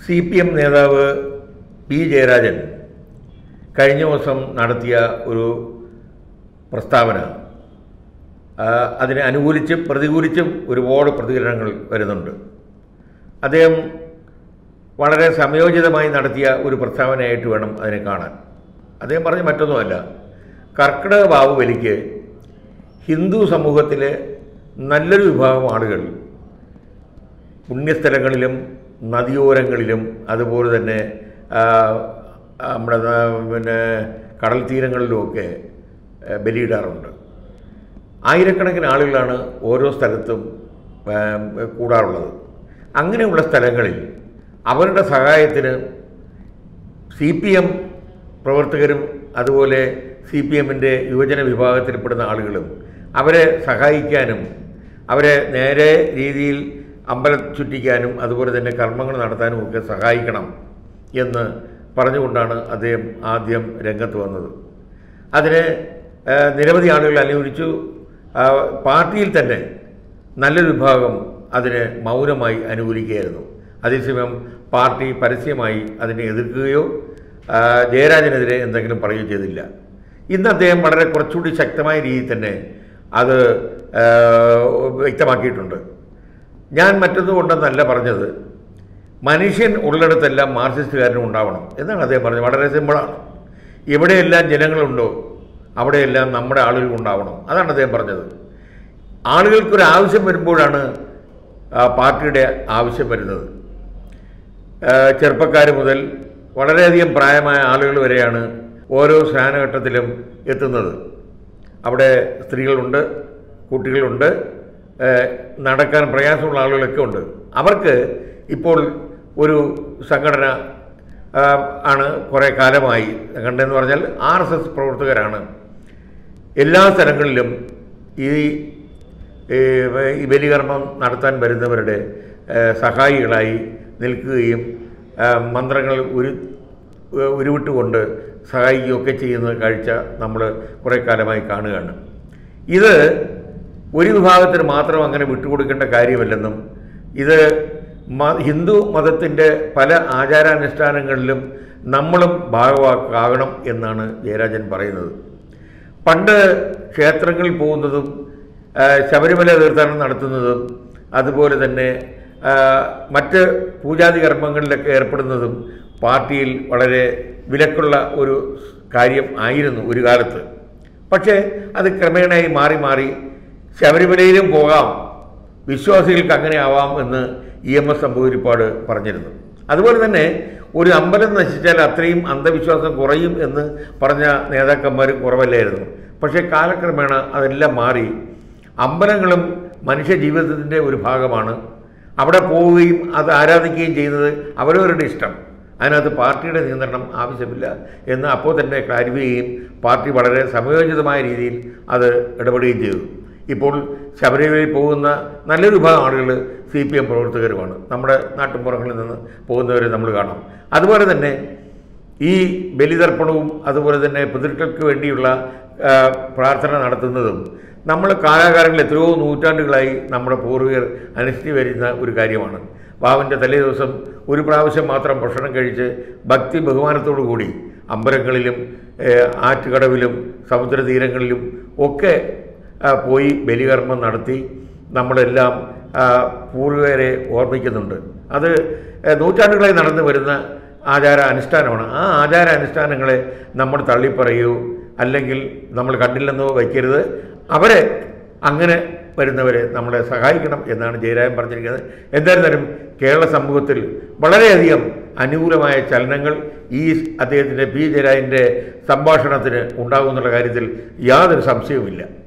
C P M നേതാവ് P Jayarajan കഴിഞ്ഞ ദിവസം നടത്തിയ ഒരു പ്രസ്താവന ആ, അതിനെ അനുകൂലിച്ചും പ്രതികൂലിച്ചും ഒരുപാട് പ്രതികരണങ്ങൾ വരുന്നുണ്ട് അദ്ദേഹം വളരെ സംയോജിതമായി നടത്തിയ ഒരു പ്രസ്താവനയായിട്ട് വേണം അതിനെ കാണാൻ അദ്ദേഹം പറഞ്ഞ മറ്റൊന്നുമല്ല കർക്കിടക ബാഹുബലിക്ക് ഹിന്ദു സമൂഹത്തിലെ നല്ലൊരു വിഭാഗം ആളുകൾ പുണ്യസ്ഥലങ്ങളിലും നദിയോരങ്ങളിലും അതുപോലെ തന്നെ ആ, നമ്മുടെ ന- പിന്നെ കടൽ തീരങ്ങളിലുമൊക്കെ ആ, ബലിയിടാറുണ്ട് ആയിരക്കണക്കിന് ആളുകളാണ് ഓരോ സ്ഥലത്തും ആ, കൂടാറുള്ളത് അങ്ങനെയുള്ള സ്ഥലങ്ങളിൽ അവരുടെ സഹായത്തിന് സി പി എം പ്രവർത്തകരും അതുപോലെ സി പി എമ്മിൻ്റെ യുവജന വിഭാഗത്തിൽപ്പെടുന്ന ആളുകളും അവരെ സഹായിക്കാനും അവരെ നേരെ രീതിയിൽ അമ്പലം ചുറ്റിക്കാനും അതുപോലെ തന്നെ കർമ്മങ്ങൾ നടത്താനും ഒക്കെ സഹായിക്കണം എന്ന് പറഞ്ഞുകൊണ്ടാണ് അദ്ദേഹം ആദ്യം രംഗത്ത് വന്നത് അതിന് ആ, നിരവധി ആളുകൾ അനുകൂലിച്ചു ആ, പാർട്ടിയിൽ തന്നെ നല്ലൊരു വിഭാഗം അതിനെ മൗനമായി അനുകൂലിക്കുകയായിരുന്നു അതേസമയം പാർട്ടി പരസ്യമായി അതിനെ എതിർക്കുകയോ ആ, ജയരാജനെതിരെ എന്തെങ്കിലും പറയുകയോ ചെയ്തില്ല ഇന്ന് അദ്ദേഹം വളരെ കുറച്ചുകൂടി ശക്തമായ രീതിയിൽ തന്നെ അത് ആ, വ്യക്തമാക്കിയിട്ടുണ്ട് ഞാൻ മറ്റൊന്നുകൊണ്ടെന്നല്ല പറഞ്ഞത് മനുഷ്യൻ ഉള്ളിടത്തെല്ലാം മാർക്സിസ്റ്റുകാരനും ഉണ്ടാവണം എന്നാണ് അദ്ദേഹം പറഞ്ഞത് വളരെ സിമ്പിളാണ് എവിടെയെല്ലാം ജനങ്ങളുണ്ടോ അവിടെയെല്ലാം നമ്മുടെ ആളുകൾ ഉണ്ടാവണം അതാണ് അദ്ദേഹം പറഞ്ഞത് ആളുകൾക്കൊരു ആവശ്യം വരുമ്പോഴാണ് ആ, പാർട്ടിയുടെ ആവശ്യം വരുന്നത് ചെറുപ്പക്കാർ മുതൽ വളരെയധികം പ്രായമായ ആളുകൾ വരെയാണ് ഓരോ സ്നാനഘട്ടത്തിലും എത്തുന്നത് അവിടെ സ്ത്രീകളുണ്ട് കുട്ടികളുണ്ട് ഏഹ് നടക്കാൻ പ്രയാസമുള്ള ആളുകളൊക്കെ ഉണ്ട് അവർക്ക് ഇപ്പോൾ ഒരു സംഘടന ആ, ആണ് കുറേ കാലമായി സംഘടന എന്ന് പറഞ്ഞാൽ ആർ എസ് എസ് പ്രവർത്തകരാണ് എല്ലാ സ്ഥലങ്ങളിലും ഈ ഈ ഈ ബലികർമ്മം നടത്താൻ വരുന്നവരുടെ ഏഹ്, സഹായികളായി നിൽക്കുകയും ആ, മന്ത്രങ്ങൾ ഉരു ഉരുവിട്ടുകൊണ്ട് സഹായിക്കുകയൊക്കെ ചെയ്യുന്ന കാഴ്ച നമ്മൾ കുറേ കാലമായി കാണുകയാണ് ഇത് ഒരു വിഭാഗത്തിന് മാത്രം അങ്ങനെ വിട്ടുകൊടുക്കേണ്ട കാര്യമല്ലെന്നും ഇത് മ ഹിന്ദു മതത്തിൻ്റെ പല ആചാരാനുഷ്ഠാനങ്ങളിലും നമ്മളും ഭാഗവാക്കാകണം എന്നാണ് ജയരാജൻ പറയുന്നത് പണ്ട് ക്ഷേത്രങ്ങളിൽ പോകുന്നതും ആ, ശബരിമല തീർത്ഥാടനം നടത്തുന്നതും അതുപോലെ തന്നെ ആ, മറ്റ് പൂജാതി കർമ്മങ്ങളിലൊക്കെ ഏർപ്പെടുന്നതും പാർട്ടിയിൽ വളരെ വിലക്കുള്ള ഒരു കാര്യം ആയിരുന്നു ഒരു കാലത്ത് പക്ഷേ അത് ക്രമേണയായി മാറി മാറി ശബരിമലയിലും പോകാം വിശ്വാസികൾക്ക് അങ്ങനെ ആവാം എന്ന് ഇ എം എസ് സംഭവരിപ്പാട് പറഞ്ഞിരുന്നു അതുപോലെ തന്നെ ഒരു അമ്പലം നശിച്ചാൽ അത്രയും അന്ധവിശ്വാസം കുറയും എന്ന് പറഞ്ഞ നേതാക്കന്മാർ കുറവല്ലായിരുന്നു പക്ഷേ കാലക്രമേണ അതെല്ലാം മാറി അമ്പലങ്ങളും മനുഷ്യ ജീവിതത്തിൻ്റെ ഒരു ഭാഗമാണ് അവിടെ പോവുകയും അത് ആരാധിക്കുകയും ചെയ്യുന്നത് അവരവരുടെ ഇഷ്ടം അതിനകത്ത് പാർട്ടിയുടെ നിയന്ത്രണം ആവശ്യമില്ല എന്ന് അപ്പോൾ തന്നെ ക്ലാരിഫൈ ചെയ്യുകയും പാർട്ടി വളരെ സമയോചിതമായ രീതിയിൽ അത് ഇടപെടുകയും ചെയ്തു ഇപ്പോൾ ശബരിമലയിൽ പോകുന്ന നല്ലൊരു വിഭാഗം ആളുകൾ സി പി എം പ്രവർത്തകരുമാണ് നമ്മുടെ നാട്ടിൻപുറങ്ങളിൽ നിന്ന് പോകുന്നവരെ നമ്മൾ കാണാം അതുപോലെ തന്നെ ഈ ബലിതർപ്പണവും അതുപോലെ തന്നെ പിതൃക്കൾക്ക് വേണ്ടിയുള്ള ആ, പ്രാർത്ഥന നടത്തുന്നതും നമ്മൾ കാലാകാലങ്ങളിൽ എത്രയോ നൂറ്റാണ്ടുകളായി നമ്മുടെ പൂർവികർ അനുഷ്ഠിച്ചു വരുന്ന ഒരു കാര്യമാണ് വാവിൻ്റെ തലേ ദിവസം ഒരു പ്രാവശ്യം മാത്രം ഭക്ഷണം കഴിച്ച് ഭക്തി ബഹുമാനത്തോടു കൂടി അമ്പലങ്ങളിലും ഏഹ്, ആറ്റുകടവിലും സമുദ്രതീരങ്ങളിലും ഒക്കെ ആ, പോയി ബലികർമ്മം നടത്തി നമ്മളെല്ലാം ആ, പൂർവികരെ ഓർമ്മിക്കുന്നുണ്ട് അത് ഏഹ്, നൂറ്റാണ്ടുകളായി നടന്നു വരുന്ന ആചാര അനുഷ്ഠാനമാണ് ആ ആചാര അനുഷ്ഠാനങ്ങളെ നമ്മൾ തള്ളിപ്പറയൂ അല്ലെങ്കിൽ നമ്മൾ കണ്ടില്ലെന്നോ വയ്ക്കരുത് അവരെ അങ്ങനെ വരുന്നവരെ നമ്മളെ സഹായിക്കണം എന്നാണ് ജയരാജൻ പറഞ്ഞിരിക്കുന്നത് എന്തായിരുന്നാലും കേരള സമൂഹത്തിൽ വളരെയധികം അനുകൂലമായ ചലനങ്ങൾ ഈ അദ്ദേഹത്തിൻ്റെ പി ജയരാജൻ്റെ സംഭാഷണത്തിന് ഉണ്ടാകുമെന്നുള്ള കാര്യത്തിൽ യാതൊരു സംശയവുമില്ല